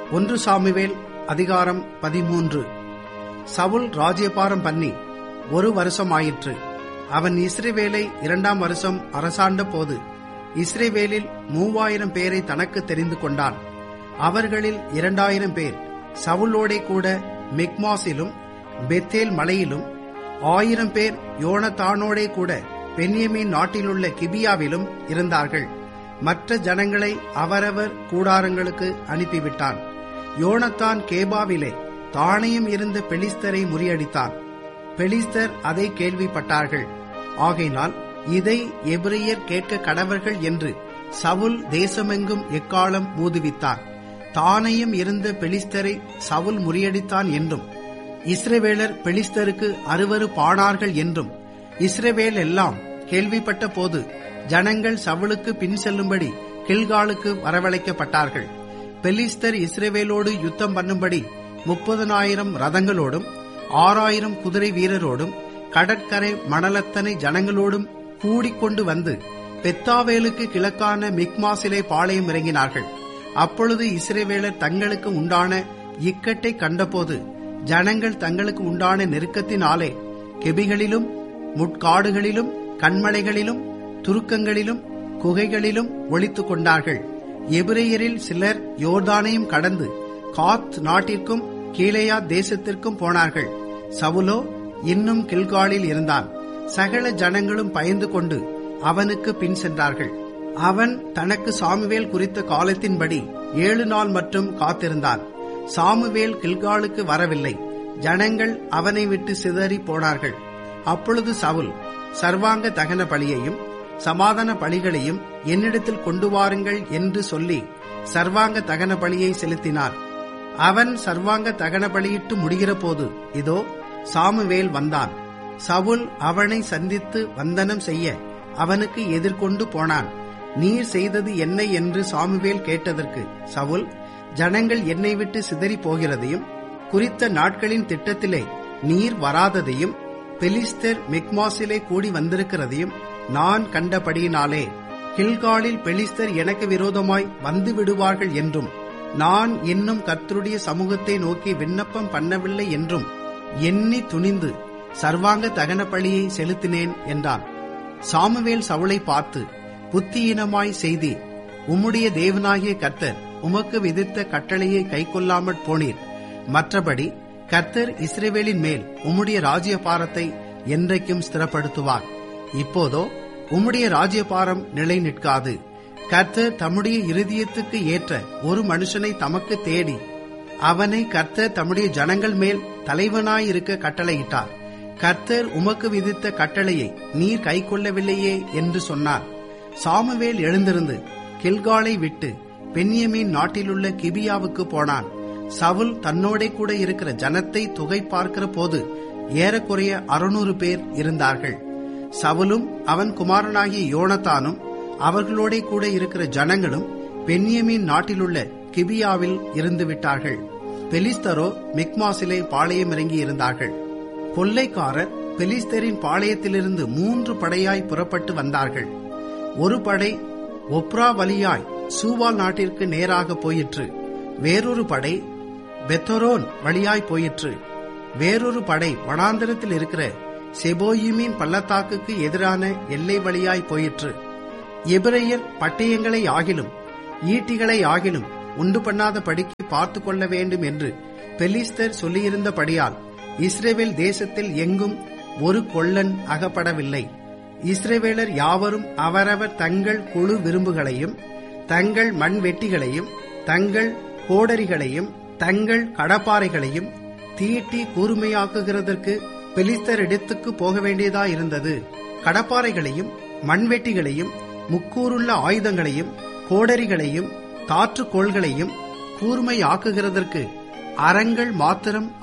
ஒன்று சாமுவேல் அதிகாரம் பதிமூன்று சவுல் ராஜ்யபாரம் பண்ணி ஒரு வருஷம் ஆயிற்று அவன் இஸ்ரேவேலை இரண்டாம் வருஷம் அரசாண்ட போது இஸ்ரேவேலில் மூவாயிரம் பேரை தனக்கு தெரிந்து கொண்டான் அவர்களில் இரண்டாயிரம் பேர் சவுலோடே கூட மிக்மாஸிலும் பெத்தேல் மலையிலும் ஆயிரம் பேர் யோனத்தானோடே கூட பென்யமீன் நாட்டிலுள்ள கிபியாவிலும் இருந்தார்கள் மற்ற ஜனங்களை அவரவர் கூடாரங்களுக்கு அனுப்பிவிட்டான் யோனத்தான் கேபாவிலே தானையும் இருந்த பெலிஸ்தரை முறியடித்தான் பெலிஸ்தர் அதை கேள்விப்பட்டார்கள் ஆகையினால் இதை எபிரியர் கேட்க கடவர்கள் என்று சவுல் தேசமெங்கும் எக்காலம் ஊதுவித்தார் தானையும் இருந்த பெலிஸ்தரை சவுல் முறியடித்தான் என்றும் இஸ்ரவேலர் பெலிஸ்தருக்கு அறுவரு பானார்கள் என்றும் இஸ்ரவேல் எல்லாம் கேள்விப்பட்ட போது ஜனங்கள் சவுலுக்கு பின் செல்லும்படி கில்காலுக்கு வரவழைக்கப்பட்டார்கள் பெலிஸ்தர் இஸ்ரவேலோடு யுத்தம் பண்ணும்படி முப்பதனாயிரம் ரதங்களோடும் ஆறாயிரம் குதிரை வீரரோடும் கடற்கரை மணலத்தனை ஜனங்களோடும் கூடிக்கொண்டு வந்து பெத்தாவேலுக்கு கிழக்கான மிக்மாசிலே பாளையம் இறங்கினார்கள் அப்பொழுது இஸ்ரேவேலர் தங்களுக்கு உண்டான இக்கட்டை கண்டபோது ஜனங்கள் தங்களுக்கு உண்டான நெருக்கத்தினாலே கெபிகளிலும் முட்காடுகளிலும் கண்மலைகளிலும் துருக்கங்களிலும் குகைகளிலும் ஒளித்துக் கொண்டார்கள் எபிரேயரில் சிலர் யோர்தானையும் கடந்து காத் நாட்டிற்கும் கீழேயா தேசத்திற்கும் போனார்கள் சவுலோ இன்னும் கில்காலில் இருந்தான் சகல ஜனங்களும் பயந்து கொண்டு அவனுக்கு பின் சென்றார்கள் அவன் தனக்கு சாமுவேல் குறித்த காலத்தின்படி ஏழு நாள் மட்டும் காத்திருந்தான் சாமுவேல் கில்காலுக்கு வரவில்லை ஜனங்கள் அவனை விட்டு சிதறி போனார்கள் அப்பொழுது சவுல் சர்வாங்க தகன பலியையும் சமாதான பலிகளையும் என்னிடத்தில் கொண்டு வாருங்கள் என்று சொல்லி சர்வாங்க தகன பலியை செலுத்தினார் அவன் சர்வாங்க தகன பலியிட்டு முடிகிற போது இதோ சாமுவேல் வந்தான் சவுல் அவனை சந்தித்து வந்தனம் செய்ய அவனுக்கு எதிர்கொண்டு போனான் நீர் செய்தது என்ன என்று சாமுவேல் கேட்டதற்கு சவுல் ஜனங்கள் என்னை விட்டு சிதறி போகிறதையும் குறித்த நாட்களின் திட்டத்திலே நீர் வராததையும் பெலிஸ்தர் மெக்மாசிலே கூடி வந்திருக்கிறதையும் நான் கண்டபடியினாலே கில்காலில் பெலிஸ்தர் எனக்கு விரோதமாய் வந்து விடுவார்கள் என்றும் நான் இன்னும் கர்த்தருடைய சமூகத்தை நோக்கி விண்ணப்பம் பண்ணவில்லை என்றும் எண்ணி துணிந்து சர்வாங்க தகன பலியை செலுத்தினேன் என்றான் சாமுவேல் சவுளை பார்த்து புத்தியீனமாய் செய்தி உம்முடைய தேவனாகிய கர்த்தர் உமக்கு விதித்த கட்டளையை கைக்கொள்ளாமற் போனீர் மற்றபடி கர்த்தர் இஸ்ரேவேலின் மேல் உம்முடைய ராஜ்யபாரத்தை என்றைக்கும் ஸ்திரப்படுத்துவார் இப்போதோ உம்முடைய ராஜ்யபாரம் நிலை நிற்காது கர்த்தர் தம்முடைய இருதயத்துக்கு ஏற்ற ஒரு மனுஷனை தமக்கு தேடி அவனை கர்த்தர் தம்முடைய ஜனங்கள் மேல் தலைவனாயிருக்க கட்டளையிட்டார் கர்த்தர் உமக்கு விதித்த கட்டளையை நீர் கைக்கொள்ளவில்லையே என்று சொன்னார் சாமுவேல் எழுந்திருந்து கில்காலை விட்டு பென்யமீன் நாட்டிலுள்ள கிபியாவுக்கு போனான் சவுல் தன்னோடே கூட இருக்கிற ஜனத்தை தொகை பார்க்கிற போது ஏறக்குறைய அறுநூறு பேர் இருந்தார்கள் சவுலும் அவன் குமாரனாகிய யோனத்தானும் அவர்களோடே கூட இருக்கிற ஜனங்களும் பென்யமீன் நாட்டிலுள்ள கிபியாவில் இருந்து விட்டார்கள் பெலிஸ்தரோ மிக்மாசிலே பாளையம் இறங்கி இருந்தார்கள் கொள்ளைக்காரர் பெலிஸ்தரின் பாளையத்திலிருந்து மூன்று படையாய் புறப்பட்டு வந்தார்கள் ஒரு படை ஒப்ரா வழியாய் சூவால் நாட்டிற்கு நேராக போயிற்று வேறொரு படை பெத்தரோன் வழியாய் போயிற்று வேறொரு படை வனாந்திரத்தில் இருக்கிற செபோயிமின் பள்ளத்தாக்குக்கு எதிரான எல்லை வழியாய் போயிற்று எபிரையர் பட்டயங்களை ஆகிலும் ஈட்டிகளை ஆகிலும் உண்டு பண்ணாத படிக்கு பார்த்து கொள்ள வேண்டும் என்று பெலிஸ்தர் சொல்லியிருந்தபடியால் இஸ்ரேவேல் தேசத்தில் எங்கும் ஒரு கொள்ளன் அகப்படவில்லை இஸ்ரேவேலர் யாவரும் அவரவர் தங்கள் குழு விரும்புகளையும் தங்கள் மண் வெட்டிகளையும் தங்கள் கோடரிகளையும் தங்கள் கடப்பாறைகளையும் தீட்டி கூர்மையாக்குகிறதற்கு பெலிஸ்தரிடத்துக்கு போக வேண்டியதாயிருந்தது கடப்பாறைகளையும் மண்வெட்டிகளையும் முக்கூறுள்ள ஆயுதங்களையும் கோடரிகளையும் காற்றுக்கோள்களையும் கூர்மையாக்குகிறதற்கு அறங்கள் மாத்திரம்